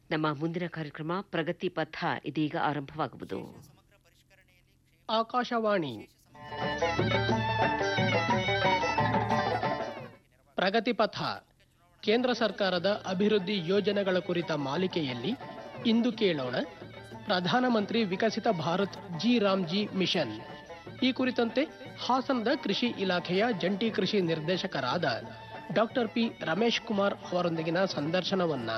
ನಮ್ಮ ಮುಂದಿನ ಕಾರ್ಯಕ್ರಮ ಪ್ರಗತಿ ಪಥ ಇದೀಗ ಆರಂಭವಾಗುವುದು ಆಕಾಶವಾಣಿ ಪ್ರಗತಿ ಪಥ ಕೇಂದ್ರ ಸರ್ಕಾರದ ಅಭಿವೃದ್ಧಿ ಯೋಜನೆಗಳ ಕುರಿತ ಮಾಲಿಕೆಯಲ್ಲಿ ಇಂದು ಕೇಳೋಣ ಪ್ರಧಾನಮಂತ್ರಿ Viksit Bharat G RAM G mission ಈ ಕುರಿತಂತೆ ಹಾಸನದ ಕೃಷಿ ಇಲಾಖೆಯ ಜಂಟಿ ಕೃಷಿ ನಿರ್ದೇಶಕರಾದ ಡಾಕ್ಟರ್ ಪಿ ರಮೇಶ್ ಕುಮಾರ್ ಅವರೊಂದಿಗಿನ ಸಂದರ್ಶನವನ್ನ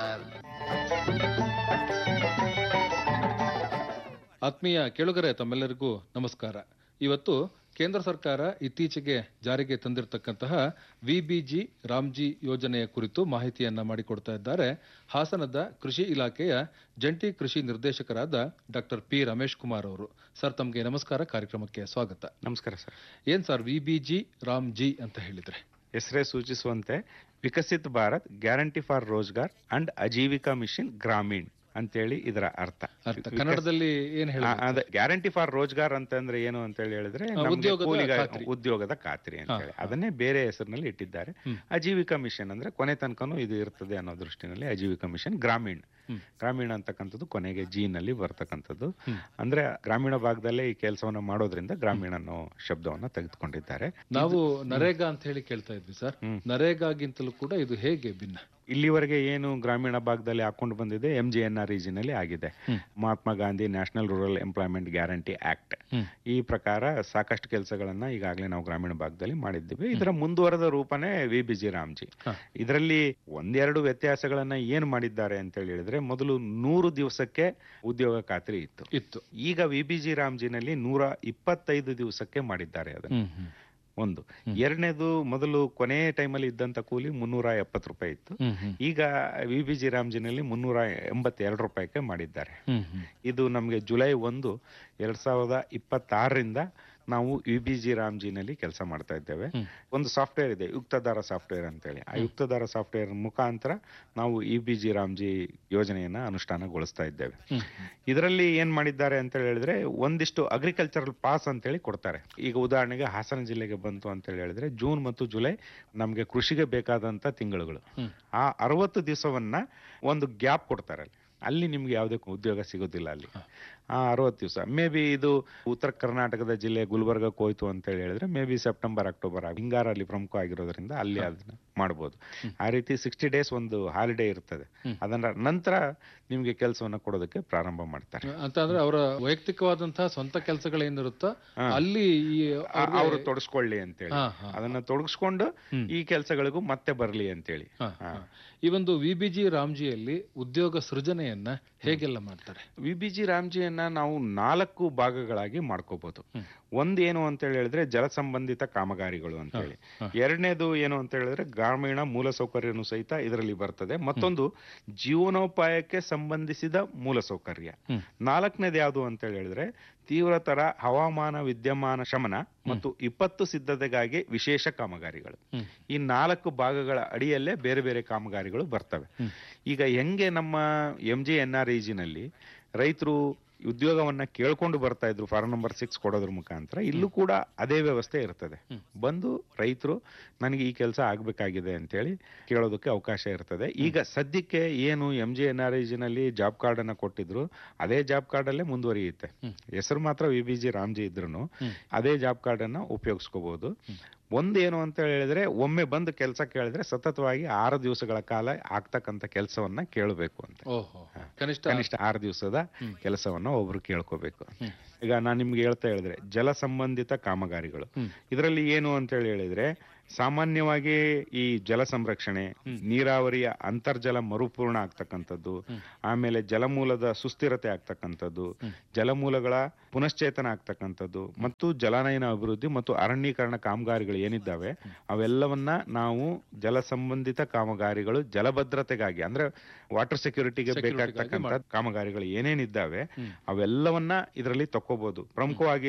ಆತ್ಮೀಯ ಕೇಳುಗರೆ ತಮ್ಮೆಲ್ಲರಿಗೂ ನಮಸ್ಕಾರ ಇವತ್ತು ಕೇಂದ್ರ ಸರ್ಕಾರ ಇತ್ತೀಚೆಗೆ ಜಾರಿಗೆ ತಂದಿರತಕ್ಕಂತಹ ವಿಬಿಜಿ ರಾಮ್ಜಿ ಯೋಜನೆಯ ಕುರಿತು ಮಾಹಿತಿಯನ್ನ ಮಾಡಿಕೊಡ್ತಾ ಇದ್ದಾರೆ ಹಾಸನದ ಕೃಷಿ ಇಲಾಖೆಯ ಜಂಟಿ ಕೃಷಿ ನಿರ್ದೇಶಕರಾದ ಡಾಕ್ಟರ್ ಪಿ ರಮೇಶ್ ಕುಮಾರ್ ಅವರು ಸರ್ ತಮಗೆ ನಮಸ್ಕಾರ ಕಾರ್ಯಕ್ರಮಕ್ಕೆ ಸ್ವಾಗತ ನಮಸ್ಕಾರ ಸರ್ ಏನ್ ಸರ್ ವಿಬಿಜಿ ರಾಮ್ಜಿ ಅಂತ ಹೇಳಿದ್ರೆ ಹೆಸರೇ ಸೂಚಿಸುವಂತೆ Viksit Bharat guarantee for Rozgar and Ajeevika mission Grameen ಅಂತೇಳಿ ಇದರ ಅರ್ಥ ಅರ್ಥ ಕನ್ನಡದಲ್ಲಿ ಏನ್ ಹೇಳ ಆ, ಅದೇ ಗ್ಯಾರಂಟಿ ಫಾರ್ ರೋಜ್ಗಾರ್ ಅಂತಂದ್ರೆ ಏನು ಅಂತ ಹೇಳಿ ಹೇಳಿದ್ರೆ ನಮ್ಗೆ ಉದ್ಯೋಗದ ಕೂಲಿಗ- ಖಾತ್ರಿ. ಉದ್ಯೋಗದ ಖಾತ್ರಿ ಅಂತ ಹೇಳಿ ಅದನ್ನೇ ಬೇರೆ ಹೆಸರಿನಲ್ಲಿ ಇಟ್ಟಿದ್ದಾರೆ ಅಜೀವಿಕಾ ಮಿಷನ್ ಅಂದ್ರೆ ಕೊನೆ ತನಕನೂ ಇದು ಇರ್ತದೆ ಅನ್ನೋ ದೃಷ್ಟಿನಲ್ಲಿ ಅಜೀವಿಕಾ ಮಿಷನ್ ಗ್ರಾಮೀಣ್ ಗ್ರಾಮೀಣ ಅಂತಕ್ಕಂಥದ್ದು ಕೊನೆಗೆ ಜಿ ನಲ್ಲಿ ಬರ್ತಕ್ಕಂಥದ್ದು ಅಂದ್ರೆ ಗ್ರಾಮೀಣ ಭಾಗದಲ್ಲೇ ಈ ಕೆಲಸವನ್ನ ಮಾಡೋದ್ರಿಂದ ಗ್ರಾಮೀಣ ಅನ್ನೋ ಶಬ್ದವನ್ನ ತೆಗೆದುಕೊಂಡಿದ್ದಾರೆ ನಾವು ನರೇಗಾ ಅಂತ ಹೇಳಿ ಕೇಳ್ತಾ ಇದ್ವಿ ಸರ್ ನರೇಗಾಗಿಂತಲೂ ಕೂಡ ಇದು ಹೇಗೆ ಭಿನ್ನ ಇಲ್ಲಿವರೆಗೆ ಏನು ಗ್ರಾಮೀಣ ಭಾಗದಲ್ಲಿ ಹಾಕೊಂಡು ಬಂದಿದೆ ಎಂ ಜಿ ಎನ್ ಆರ್ ನಲ್ಲಿ ಆಗಿದೆ Mahatma Gandhi national rural employment guarantee act ಈ ಪ್ರಕಾರ ಸಾಕಷ್ಟು ಕೆಲಸಗಳನ್ನ ಈಗಾಗಲೇ ನಾವು ಗ್ರಾಮೀಣ ಭಾಗದಲ್ಲಿ ಮಾಡಿದ್ದೀವಿ ಇದರ ಮುಂದುವರೆದ ರೂಪನೇ ವಿ ಬಿ ಜಿ ರಾಮ್ಜಿ ಇದರಲ್ಲಿ ಒಂದೆರಡು ವ್ಯತ್ಯಾಸಗಳನ್ನ ಏನ್ ಮಾಡಿದ್ದಾರೆ ಅಂತ ಹೇಳಿ ಹೇಳಿದ್ರೆ ಮೊದಲು ನೂರು ದಿವಸಕ್ಕೆ ಉದ್ಯೋಗ ಖಾತ್ರಿ ಇತ್ತು ಇತ್ತು ಈಗ ವಿ ಬಿ ಜಿ ರಾಮ್ಜಿನಲ್ಲಿ ನೂರ ಇಪ್ಪತ್ತೈದು ದಿವಸಕ್ಕೆ ಮಾಡಿದ್ದಾರೆ ಅದನ್ನು ಒಂದು ಎರಡನೇದು ಮೊದಲು ಕೊನೆ ಟೈಮಲ್ಲಿ ಇದ್ದಂತ ಕೂಲಿ ಮುನ್ನೂರ ಎಪ್ಪತ್ತು ರೂಪಾಯಿ ಇತ್ತು ಈಗ ವಿ ಬಿ ಜಿ ರಾಮ್ಜಿನಲ್ಲಿ ಮುನ್ನೂರ ಎಂಬತ್ತೆರಡು ರೂಪಾಯಿಗೆ ಮಾಡಿದ್ದಾರೆ ಇದು ನಮಗೆ ಜುಲೈ ಒಂದು ಎರಡ್ ಸಾವಿರದ ಇಪ್ಪತ್ತಾರರಿಂದ ನಾವು ಯು ಬಿ ಜಿ ರಾಮ್ಜಿನಲ್ಲಿ ಕೆಲಸ ಮಾಡ್ತಾ ಇದ್ದೇವೆ ಒಂದು ಸಾಫ್ಟ್ವೇರ್ ಇದೆ ಯುಕ್ತದಾರ ಸಾಫ್ಟ್ವೇರ್ ಅಂತೇಳಿ ಆ ಯುಕ್ತದಾರ ಸಾಫ್ಟ್ವೇರ್ ಮುಖಾಂತರ ನಾವು ಯು ಬಿ ಜಿ ರಾಮ್ಜಿ ಯೋಜನೆಯನ್ನ ಅನುಷ್ಠಾನಗೊಳಿಸ್ತಾ ಇದ್ದೇವೆ ಇದರಲ್ಲಿ ಏನ್ ಮಾಡಿದ್ದಾರೆ ಅಂತ ಹೇಳಿದ್ರೆ ಒಂದಿಷ್ಟು ಅಗ್ರಿಕಲ್ಚರಲ್ ಪಾಸ್ ಅಂತೇಳಿ ಕೊಡ್ತಾರೆ ಈಗ ಉದಾಹರಣೆಗೆ ಹಾಸನ ಜಿಲ್ಲೆಗೆ ಬಂತು ಅಂತ ಹೇಳಿ ಹೇಳಿದ್ರೆ ಜೂನ್ ಮತ್ತು ಜುಲೈ ನಮಗೆ ಕೃಷಿಗೆ ಬೇಕಾದಂತ ತಿಂಗಳುಗಳು ಆ ಅರವತ್ತು ದಿವಸವನ್ನ ಒಂದು ಗ್ಯಾಪ್ ಕೊಡ್ತಾರೆ ಅಲ್ಲಿ ಅಲ್ಲಿ ನಿಮ್ಗೆ ಯಾವುದೇ ಉದ್ಯೋಗ ಸಿಗೋದಿಲ್ಲ ಅಲ್ಲಿ ಆ ಅರವತ್ತು ದಿವಸ ಮೇ ಬಿ ಇದು ಉತ್ತರ ಕರ್ನಾಟಕದ ಜಿಲ್ಲೆ ಗುಲ್ಬರ್ಗಕ್ಕೆ ಹೋಯ್ತು ಅಂತ ಹೇಳಿ ಹೇಳಿದ್ರೆ ಮೇ ಬಿ ಸೆಪ್ಟೆಂಬರ್ ಅಕ್ಟೋಬರ್ ಹಿಂಗಾರ ಅಲ್ಲಿ ಪ್ರಮುಖ ಆಗಿರೋದ್ರಿಂದ ಅಲ್ಲಿ ಅದನ್ನ ಮಾಡ್ಬೋದು ಆ ರೀತಿ ಸಿಕ್ಸ್ಟಿ ಡೇಸ್ ಒಂದು ಹಾಲಿಡೇ ಇರ್ತದೆ ಅದನ್ನ ನಂತರ ನಿಮ್ಗೆ ಕೆಲಸವನ್ನ ಕೊಡೋದಕ್ಕೆ ಪ್ರಾರಂಭ ಮಾಡ್ತಾರೆ ಅಂತ ಅಂದ್ರೆ ಅವರ ವೈಯಕ್ತಿಕವಾದಂತಹ ಸ್ವಂತ ಕೆಲಸಗಳೇನಿರುತ್ತೋ ಅಲ್ಲಿ ಈ ಅವ್ರಿಗೆ- ಅವರು ತೊಡಸ್ಕೊಳ್ಳಿ ಅಂತೇಳಿ ಹಾ, ಹಾ. ಅದನ್ನ ತೊಡಗಿಸ್ಕೊಂಡು ಈ ಕೆಲಸಗಳಿಗೂ ಮತ್ತೆ ಬರ್ಲಿ ಅಂತೇಳಿ ಹಾ, ಹಾ. ಈ ಒಂದು ವಿಬಿಜಿ ರಾಮ್ಜಿಯಲ್ಲಿ ಉದ್ಯೋಗ ಸೃಜನೆಯನ್ನ ಹೇಗೆಲ್ಲ ಮಾಡ್ತಾರೆ ವಿ ಬಿ ಜಿ ರಾಮ್ಜಿಯನ್ನ ನಾವು ನಾಲ್ಕು ಭಾಗಗಳಾಗಿ ಮಾಡ್ಕೋಬಹುದು ಒಂದೇನು ಅಂತ ಹೇಳಿ ಹೇಳಿದ್ರೆ ಜಲ ಸಂಬಂಧಿತ ಕಾಮಗಾರಿಗಳು ಅಂತ ಹೇಳಿ ಎರಡನೇದು ಏನು ಅಂತ ಹೇಳಿದ್ರೆ ಗ್ರಾಮೀಣ ಮೂಲಸೌಕರ್ಯನು ಸಹಿತ ಇದರಲ್ಲಿ ಬರ್ತದೆ ಮತ್ತೊಂದು ಜೀವನೋಪಾಯಕ್ಕೆ ಸಂಬಂಧಿಸಿದ ಮೂಲಸೌಕರ್ಯ ನಾಲ್ಕನೇದು ಯಾವುದು ಅಂತ ಹೇಳಿ ಹೇಳಿದ್ರೆ ತೀವ್ರತರ ಹವಾಮಾನ ವಿದ್ಯಮಾನ ಶಮನ ಮತ್ತು ವಿಪತ್ತು ಸಿದ್ಧತೆಗಾಗಿ ವಿಶೇಷ ಕಾಮಗಾರಿಗಳು ಈ ನಾಲ್ಕು ಭಾಗಗಳ ಅಡಿಯಲ್ಲೇ ಬೇರೆ ಬೇರೆ ಕಾಮಗಾರಿಗಳು ಬರ್ತವೆ ಈಗ ಹೆಂಗೆ ನಮ್ಮ ಎಂ ಜಿ ಎನ್ ಆರ್ ನಲ್ಲಿ ರೈತರು ಉದ್ಯೋಗವನ್ನ ಕೇಳ್ಕೊಂಡು ಬರ್ತಾ ಇದ್ರು ಫಾರ್ಮ್ ನಂಬರ್ ಸಿಕ್ಸ್ ಕೊಡೋದ್ರ ಮುಖಾಂತರ ಇಲ್ಲೂ ಕೂಡ ಅದೇ ವ್ಯವಸ್ಥೆ ಇರ್ತದೆ ಬಂದು ರೈತರು ನನಗೆ ಈ ಕೆಲಸ ಆಗ್ಬೇಕಾಗಿದೆ ಅಂತೇಳಿ ಕೇಳೋದಕ್ಕೆ ಅವಕಾಶ ಇರ್ತದೆ ಈಗ ಸದ್ಯಕ್ಕೆ ಏನು ಎಂ ಜಿ ಎನ್ ಆರ್ ನಲ್ಲಿ ಜಾಬ್ ಕಾರ್ಡ್ ಅನ್ನ ಕೊಟ್ಟಿದ್ರು ಅದೇ ಜಾಬ್ ಕಾರ್ಡ್ ಅಲ್ಲೇ ಮುಂದುವರಿಯುತ್ತೆ ಹೆಸರು ಮಾತ್ರ ವಿ ಬಿ ಜಿ ರಾಮ್ಜಿ ಇದ್ರು ಅದೇ ಜಾಬ್ ಕಾರ್ಡ್ ಅನ್ನ ಉಪಯೋಗಿಸ್ಕೋಬಹುದು ಒಂದೇನು ಅಂತ ಹೇಳಿದ್ರೆ ಒಮ್ಮೆ ಬಂದು ಕೆಲಸ ಕೇಳಿದ್ರೆ ಸತತವಾಗಿ ಆರು ದಿವಸಗಳ ಕಾಲ ಆಗ್ತಕ್ಕಂಥ ಕೆಲಸವನ್ನ ಕೇಳಬೇಕು ಅಂತ ಓಹೋ ಕನಿಷ್ಠ ಕನಿಷ್ಠ ಆರು ದಿವಸದ ಕೆಲಸವನ್ನ ಒಬ್ರು ಕೇಳ್ಕೋಬೇಕು ಈಗ ನಾನು ನಿಮ್ಗೆ ಹೇಳ್ತಾ ಹೇಳಿದ್ರೆ ಜಲ ಸಂಬಂಧಿತ ಕಾಮಗಾರಿಗಳು ಇದರಲ್ಲಿ ಏನು ಅಂತ ಹೇಳಿ ಹೇಳಿದ್ರೆ ಸಾಮಾನ್ಯವಾಗಿ ಈ ಜಲ ಸಂರಕ್ಷಣೆ ನೀರಾವರಿಯ ಅಂತರ್ಜಲ ಮರುಪೂರ್ಣ ಆಗ್ತಕ್ಕಂಥದ್ದು ಆಮೇಲೆ ಜಲಮೂಲದ ಸುಸ್ಥಿರತೆ ಆಗ್ತಕ್ಕಂಥದ್ದು ಜಲಮೂಲಗಳ ಪುನಶ್ಚೇತನ ಆಗ್ತಕ್ಕಂಥದ್ದು ಮತ್ತು ಜಲಾನಯನ ಅಭಿವೃದ್ಧಿ ಮತ್ತು ಅರಣ್ಯೀಕರಣ ಕಾಮಗಾರಿಗಳು ಏನಿದ್ದಾವೆ ಅವೆಲ್ಲವನ್ನ ನಾವು ಜಲ ಸಂಬಂಧಿತ ಕಾಮಗಾರಿಗಳು ಜಲಭದ್ರತೆಗಾಗಿ ಅಂದ್ರೆ ವಾಟರ್ ಸೆಕ್ಯೂರಿಟಿಗೆ ಬೇಕಾಗ್ತಕ್ಕಂಥ ಕಾಮಗಾರಿಗಳು ಏನೇನಿದ್ದಾವೆ ಅವೆಲ್ಲವನ್ನ ಇದರಲ್ಲಿ ತಕ್ಕೋಬಹುದು ಪ್ರಮುಖವಾಗಿ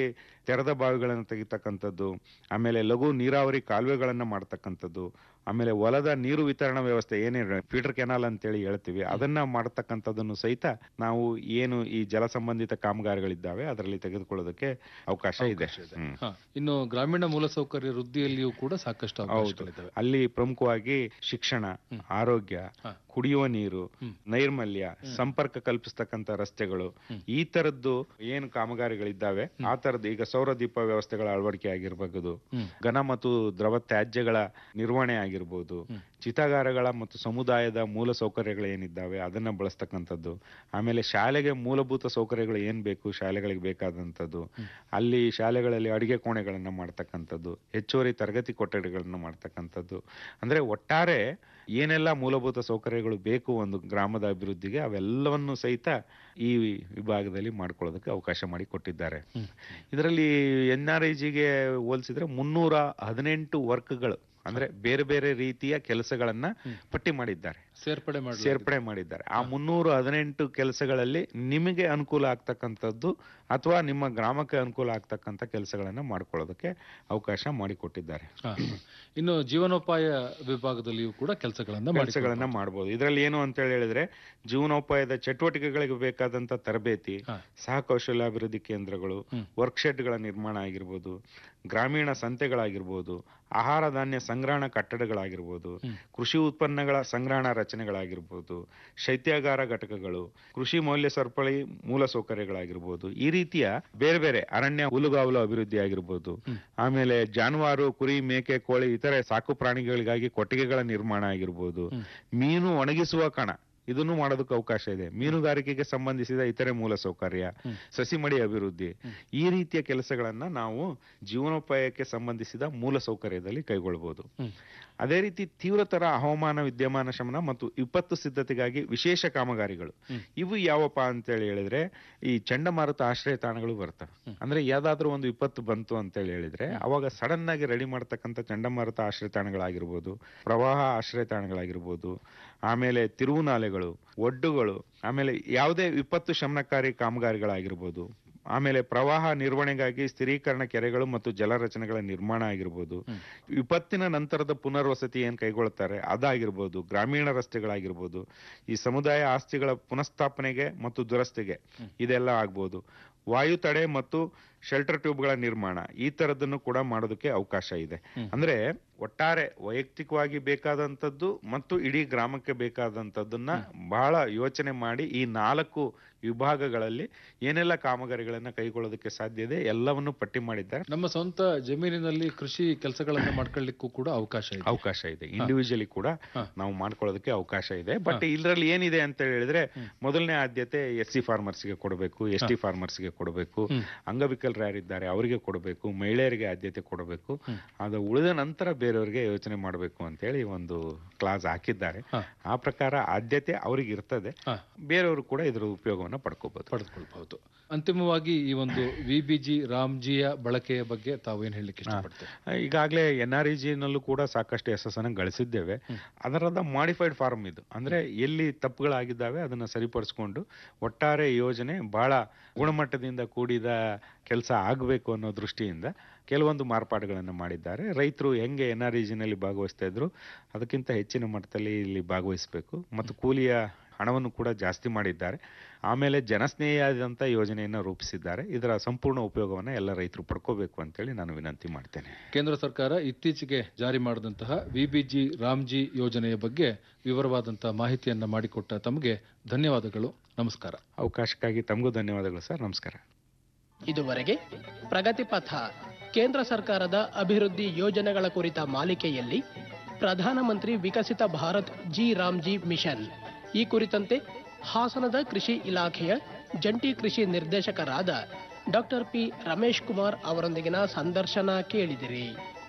ತೆರೆದ ಬಾವಿಗಳನ್ನು ತೆಗಿತಕ್ಕಂಥದ್ದು ಆಮೇಲೆ ಲಘು ನೀರಾವರಿ ಕಾಲುವೆಗಳನ್ನ ಮಾಡ್ತಕ್ಕಂಥದ್ದು ಆಮೇಲೆ ಹೊಲದ ನೀರು ವಿತರಣಾ ವ್ಯವಸ್ಥೆ ಏನೇ ಫೀಡರ್ ಕೆನಾಲ್ ಅಂತೇಳಿ ಹೇಳ್ತೀವಿ ಅದನ್ನ ಮಾಡ್ತಕ್ಕಂಥದ್ದನ್ನು ಸಹಿತ ನಾವು ಏನು ಈ ಜಲ ಸಂಬಂಧಿತ ಕಾಮಗಾರಿಗಳಿದ್ದಾವೆ ಅದರಲ್ಲಿ ತೆಗೆದುಕೊಳ್ಳೋದಕ್ಕೆ ಅವಕಾಶ ಇದೆ ಹ್ಮ್. ಹ, ಇನ್ನು ಗ್ರಾಮೀಣ ಮೂಲಸೌಕರ್ಯ ವೃದ್ಧಿಯಲ್ಲಿಯೂ ಕೂಡ ಸಾಕಷ್ಟು ಅವಕಾಶಗಳಿದ್ದಾವೆ ಅಲ್ಲಿ ಪ್ರಮುಖವಾಗಿ ಶಿಕ್ಷಣ ಆರೋಗ್ಯ ಹ. ಕುಡಿಯುವ ನೀರು ಹ್ಮ್. ನೈರ್ಮಲ್ಯ ಸಂಪರ್ಕ ಕಲ್ಪಿಸ್ತಕ್ಕಂಥ ರಸ್ತೆಗಳು ಈ ತರದ್ದು ಏನು ಕಾಮಗಾರಿಗಳಿದ್ದಾವೆ ಆ ತರದ್ದು ಈಗ ಸೌರ ದೀಪ ವ್ಯವಸ್ಥೆಗಳ ಅಳವಡಿಕೆ ಆಗಿರಬಹುದು ಹ್ಮ್. ಘನ ಮತ್ತು ದ್ರವ ತ್ಯಾಜ್ಯಗಳ ನಿರ್ವಹಣೆ ಆಗಿರ್ಬೋದು ಚಿತಾಗಾರಗಳ ಮತ್ತು ಸಮುದಾಯದ ಮೂಲ ಸೌಕರ್ಯಗಳು ಏನಿದ್ದಾವೆ ಅದನ್ನ ಬಳಸ್ತಕ್ಕಂಥದ್ದು ಆಮೇಲೆ ಶಾಲೆಗೆ ಮೂಲಭೂತ ಸೌಕರ್ಯಗಳು ಏನ್ ಬೇಕು ಶಾಲೆಗಳಿಗೆ ಬೇಕಾದಂಥದ್ದು ಅಲ್ಲಿ ಶಾಲೆಗಳಲ್ಲಿ ಅಡಿಗೆ ಕೋಣೆಗಳನ್ನ ಮಾಡ್ತಕ್ಕಂಥದ್ದು ಹೆಚ್ಚುವರಿ ತರಗತಿ ಕೊಠಡಿಗಳನ್ನ ಮಾಡ್ತಕ್ಕಂಥದ್ದು ಅಂದ್ರೆ ಒಟ್ಟಾರೆ ಏನೆಲ್ಲ ಮೂಲಭೂತ ಸೌಕರ್ಯಗಳು ಬೇಕು ಒಂದು ಗ್ರಾಮದ ಅಭಿವೃದ್ಧಿಗೆ ಅವೆಲ್ಲವನ್ನು ಸಹಿತ ಈ ವಿಭಾಗದಲ್ಲಿ ಮಾಡ್ಕೊಳ್ಳೋದಕ್ಕೆ ಅವಕಾಶ ಮಾಡಿ ಕೊಟ್ಟಿದ್ದಾರೆ ಇದರಲ್ಲಿ ಎನ್ ಆರ್ ಐ ಜಿಗೆ ಹೋಲಿಸಿದ್ರೆ ಮುನ್ನೂರ ಹದಿನೆಂಟು ವರ್ಕ್ಗಳು ಅಂದ್ರೆ ಬೇರೆ ಬೇರೆ ರೀತಿಯ ಕೆಲಸಗಳನ್ನ ಪಟ್ಟಿ ಮಾಡಿದ್ದಾರೆ ಸೇರ್ಪಡೆ ಮಾಡಿ ಸೇರ್ಪಡೆ ಮಾಡಿದ್ದಾರೆ ಆ ಮುನ್ನೂರ ಹದಿನೆಂಟು ಕೆಲಸಗಳಲ್ಲಿ ನಿಮಗೆ ಅನುಕೂಲ ಆಗ್ತಕ್ಕಂಥದ್ದು ಅಥವಾ ನಿಮ್ಮ ಗ್ರಾಮಕ್ಕೆ ಅನುಕೂಲ ಆಗ್ತಕ್ಕಂಥ ಕೆಲಸಗಳನ್ನ ಮಾಡ್ಕೊಳ್ಳೋದಕ್ಕೆ ಅವಕಾಶ ಮಾಡಿಕೊಟ್ಟಿದ್ದಾರೆ ಇನ್ನು ಜೀವನೋಪಾಯ ವಿಭಾಗದಲ್ಲಿಯೂ ಕೂಡ ಕೆಲಸಗಳನ್ನ ಕೆಲಸಗಳನ್ನ ಮಾಡ್ಬೋದು ಇದರಲ್ಲಿ ಏನು ಅಂತ ಹೇಳಿದ್ರೆ ಜೀವನೋಪಾಯದ ಚಟುವಟಿಕೆಗಳಿಗೆ ಬೇಕಾದಂತ ತರಬೇತಿ ಹಾ. ಸಹ ಕೌಶಲ್ಯಾಭಿವೃದ್ಧಿ ಕೇಂದ್ರಗಳು ಹ್ಮ್. ವರ್ಕ್ಶೆಡ್ಗಳ ನಿರ್ಮಾಣ ಆಗಿರ್ಬೋದು ಗ್ರಾಮೀಣ ಸಂತೆಗಳಾಗಿರ್ಬೋದು ಆಹಾರ ಧಾನ್ಯ ಸಂಗ್ರಹಣ ಕಟ್ಟಡಗಳಾಗಿರ್ಬೋದು ಹ್ಮ್. ಕೃಷಿ ಉತ್ಪನ್ನಗಳ ಸಂಗ್ರಹಣಾ ರಚನೆಗಳಾಗಿರ್ಬೋದು ಶೈತ್ಯಾಗಾರ ಘಟಕಗಳು ಕೃಷಿ ಮೌಲ್ಯ ಸರಪಳಿ ಮೂಲ ಸೌಕರ್ಯಗಳಾಗಿರ್ಬೋದು ಈ ರೀತಿಯ ಬೇರೆ ಬೇರೆ ಅರಣ್ಯ ಹುಲ್ಲುಗಾವಲು ಅಭಿವೃದ್ಧಿ ಆಗಿರ್ಬೋದು ಆಮೇಲೆ ಜಾನುವಾರು ಕುರಿ ಮೇಕೆ ಕೋಳಿ ಇತರೆ ಸಾಕು ಪ್ರಾಣಿಗಳಿಗಾಗಿ ಕೊಟ್ಟಿಗೆಗಳ ನಿರ್ಮಾಣ ಆಗಿರ್ಬೋದು ಮೀನು ಒಣಗಿಸುವ ಕಣ ಇದನ್ನು ಮಾಡೋದಕ್ಕೆ ಅವಕಾಶ ಇದೆ ಮೀನುಗಾರಿಕೆಗೆ ಸಂಬಂಧಿಸಿದ ಇತರೆ ಮೂಲ ಸೌಕರ್ಯ ಸಸಿಮಡಿ ಅಭಿವೃದ್ಧಿ ಈ ರೀತಿಯ ಕೆಲಸಗಳನ್ನ ನಾವು ಜೀವನೋಪಾಯಕ್ಕೆ ಸಂಬಂಧಿಸಿದ ಮೂಲ ಸೌಕರ್ಯದಲ್ಲಿ ಕೈಗೊಳ್ಳಬಹುದು ಅದೇ ರೀತಿ ತೀವ್ರತರ ಹವಾಮಾನ ವಿದ್ಯಮಾನ ಶಮನ ಮತ್ತು ವಿಪತ್ತು ಸಿದ್ಧತೆಗಾಗಿ ವಿಶೇಷ ಕಾಮಗಾರಿಗಳು ಇವು ಯಾವಪ್ಪ ಅಂತೇಳಿ ಹೇಳಿದ್ರೆ ಈ ಚಂಡಮಾರುತ ಆಶ್ರಯ ತಾಣಗಳು ಬರ್ತವೆ ಅಂದ್ರೆ ಯಾವ್ದಾದ್ರೂ ಒಂದು ವಿಪತ್ತು ಬಂತು ಅಂತೇಳಿ ಹೇಳಿದ್ರೆ ಅವಾಗ ಸಡನ್ ಆಗಿ ರೆಡಿ ಮಾಡ್ತಕ್ಕಂಥ ಚಂಡಮಾರುತ ಆಶ್ರಯ ತಾಣಗಳಾಗಿರ್ಬೋದು ಪ್ರವಾಹ ಆಶ್ರಯ ತಾಣಗಳಾಗಿರ್ಬೋದು ಆಮೇಲೆ ತಿರುವು ನಾಲೆಗಳು ಒಡ್ಡುಗಳು ಆಮೇಲೆ ಯಾವುದೇ ವಿಪತ್ತು ಶಮನಕಾರಿ ಕಾಮಗಾರಿಗಳಾಗಿರ್ಬೋದು ಆಮೇಲೆ ಪ್ರವಾಹ ನಿರ್ವಹಣೆಗಾಗಿ ಸ್ಥಿರೀಕರಣ ಕೆರೆಗಳು ಮತ್ತು ಜಲರಚನೆಗಳ ನಿರ್ಮಾಣ ಆಗಿರ್ಬೋದು ವಿಪತ್ತಿನ ನಂತರದ ಪುನರ್ವಸತಿ ಏನ್ ಕೈಗೊಳ್ತಾರೆ ಅದಾಗಿರ್ಬೋದು ಗ್ರಾಮೀಣ ರಸ್ತೆಗಳಾಗಿರ್ಬೋದು ಈ ಸಮುದಾಯ ಆಸ್ತಿಗಳ ಪುನಃಸ್ಥಾಪನೆಗೆ ಮತ್ತು ದುರಸ್ತಿಗೆ ಇದೆಲ್ಲ ಆಗ್ಬೋದು ವಾಯು ತಡೆ ಮತ್ತು ಶೆಲ್ಟರ್ ಟ್ಯೂಬ್ಗಳ ನಿರ್ಮಾಣ ಈ ತರದನ್ನು ಕೂಡ ಮಾಡೋದಕ್ಕೆ ಅವಕಾಶ ಇದೆ ಅಂದ್ರೆ ಒಟ್ಟಾರೆ ವೈಯಕ್ತಿಕವಾಗಿ ಬೇಕಾದಂಥದ್ದು ಮತ್ತು ಇಡೀ ಗ್ರಾಮಕ್ಕೆ ಬೇಕಾದಂಥದ್ದನ್ನ ಬಹಳ ಯೋಚನೆ ಮಾಡಿ ಈ ನಾಲ್ಕು ವಿಭಾಗಗಳಲ್ಲಿ ಏನೆಲ್ಲ ಕಾಮಗಾರಿಗಳನ್ನ ಕೈಗೊಳ್ಳೋದಕ್ಕೆ ಸಾಧ್ಯ ಇದೆ ಎಲ್ಲವನ್ನು ಪಟ್ಟಿ ಮಾಡಿದ್ದಾರೆ ನಮ್ಮ ಸ್ವಂತ ಜಮೀನಿನಲ್ಲಿ ಕೃಷಿ ಕೆಲಸಗಳನ್ನ ಮಾಡ್ಕೊಳ್ಳಿಕ್ಕೂ ಕೂಡ ಅವಕಾಶ ಇದೆ ಅವಕಾಶ ಇದೆ ಇಂಡಿವಿಜುವಲಿ ಕೂಡ ನಾವು ಮಾಡ್ಕೊಳ್ಳೋದಕ್ಕೆ ಅವಕಾಶ ಇದೆ ಬಟ್ ಇದರಲ್ಲಿ ಏನಿದೆ ಅಂತ ಹೇಳಿದ್ರೆ ಮೊದಲನೇ ಆದ್ಯತೆ ಎಸ್ ಸಿ ಫಾರ್ಮರ್ಸ್ಗೆ ಕೊಡಬೇಕು ಎಸ್ ಟಿ ಫಾರ್ಮರ್ಸ್ಗೆ ಕೊಡಬೇಕು ಅಂಗವಿಕಲರು ಯಾರಿದ್ದಾರೆ ಅವರಿಗೆ ಕೊಡಬೇಕು ಮಹಿಳೆಯರಿಗೆ ಆದ್ಯತೆ ಕೊಡಬೇಕು ಅದು ಉಳಿದ ನಂತರ ಬೇರೆಯವರಿಗೆ ಯೋಚನೆ ಮಾಡಬೇಕು ಅಂತೇಳಿ ಒಂದು ಕ್ಲಾಸ್ ಹಾಕಿದ್ದಾರೆ ಆ ಪ್ರಕಾರ ಆದ್ಯತೆ ಅವ್ರಿಗೆ ಇರ್ತದೆ ಬೇರೆಯವರು ಕೂಡ ಇದರ ಉಪಯೋಗವನ್ನ ಪಡ್ಕೋಬಹುದು ಪಡೆದುಕೊಳ್ಬಹುದು ಅಂತಿಮವಾಗಿ ಈ ಒಂದು ವಿ ಬಿ ಜಿ ರಾಮ್ಜಿಯ ಬಳಕೆಯ ಬಗ್ಗೆ ತಾವು ಏನ್ ಹೇಳಲಿಕ್ಕೆ ಇಷ್ಟಪಡ್ತೇವೆ ಈಗಾಗಲೇ ಎನ್ ಆರ್ ಇ ನಲ್ಲೂ ಕೂಡ ಸಾಕಷ್ಟು ಯಶಸ್ಸನ್ನು ಗಳಿಸಿದ್ದೇವೆ ಅದರದ ಮಾಡಿಫೈಡ್ ಫಾರ್ಮ್ ಇದು ಅಂದ್ರೆ ಎಲ್ಲಿ ತಪ್ಪುಗಳಾಗಿದ್ದಾವೆ ಅದನ್ನ ಸರಿಪಡಿಸ್ಕೊಂಡು ಒಟ್ಟಾರೆ ಯೋಜನೆ ಬಹಳ ಗುಣಮಟ್ಟದಿಂದ ಕೂಡಿದ ಕೆಲಸ ಆಗಬೇಕು ಅನ್ನೋ ದೃಷ್ಟಿಯಿಂದ ಕೆಲವೊಂದು ಮಾರ್ಪಾಡುಗಳನ್ನು ಮಾಡಿದ್ದಾರೆ ರೈತರು ಹೆಂಗೆ ಎನ್ ಆರ್ ನಲ್ಲಿ ಭಾಗವಹಿಸ್ತಾ ಇದ್ರು ಅದಕ್ಕಿಂತ ಹೆಚ್ಚಿನ ಮಟ್ಟದಲ್ಲಿ ಇಲ್ಲಿ ಭಾಗವಹಿಸಬೇಕು ಮತ್ತು ಕೂಲಿಯ ಹಣವನ್ನು ಕೂಡ ಜಾಸ್ತಿ ಮಾಡಿದ್ದಾರೆ ಆಮೇಲೆ ಜನಸ್ನೇಹಿಯಾದಂಥ ಯೋಜನೆಯನ್ನು ರೂಪಿಸಿದ್ದಾರೆ ಇದರ ಸಂಪೂರ್ಣ ಉಪಯೋಗವನ್ನು ಎಲ್ಲ ರೈತರು ಪಡ್ಕೋಬೇಕು ಅಂತೇಳಿ ನಾನು ವಿನಂತಿ ಮಾಡ್ತೇನೆ ಕೇಂದ್ರ ಸರ್ಕಾರ ಇತ್ತೀಚೆಗೆ ಜಾರಿ ಮಾಡಿದಂತಹ ವಿಬಿಜಿ ರಾಮ್ಜಿ ಯೋಜನೆಯ ಬಗ್ಗೆ ವಿವರವಾದಂತಹ ಮಾಹಿತಿಯನ್ನ ಮಾಡಿಕೊಟ್ಟ ತಮಗೆ ಧನ್ಯವಾದಗಳು ನಮಸ್ಕಾರ ಅವಕಾಶಕ್ಕಾಗಿ ತಮಗೂ ಧನ್ಯವಾದಗಳು ಸರ್ ನಮಸ್ಕಾರ ಇದುವರೆಗೆ ಪ್ರಗತಿ ಪಥ ಕೇಂದ್ರ ಸರ್ಕಾರದ ಅಭಿವೃದ್ಧಿ ಯೋಜನೆಗಳ ಕುರಿತ ಮಾಲಿಕೆಯಲ್ಲಿ ಪ್ರಧಾನಮಂತ್ರಿ Viksit Bharat G RAM G mission ಈ ಕುರಿತಂತೆ ಹಾಸನದ ಕೃಷಿ ಇಲಾಖೆಯ ಜಂಟಿ ಕೃಷಿ ನಿರ್ದೇಶಕರಾದ ಡಾಕ್ಟರ್ ಪಿ ರಮೇಶ್ ಕುಮಾರ್ ಅವರೊಂದಿಗಿನ ಸಂದರ್ಶನ ಕೇಳಿದಿರಿ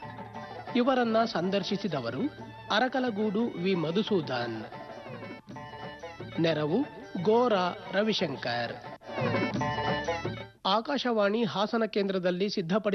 ಇವರನ್ನ ಸಂದರ್ಶಿಸಿದವರು ಅರಕಲಗೂಡು ವಿ ಮಧುಸೂದನ್ ನೆರವು ಗೋರಾ ರವಿಶಂಕರ್ ಆಕಾಶವಾಣಿ ಹಾಸನ ಕೇಂದ್ರದಲ್ಲಿ ಸಿದ್ಧಪಡಿಸಿದ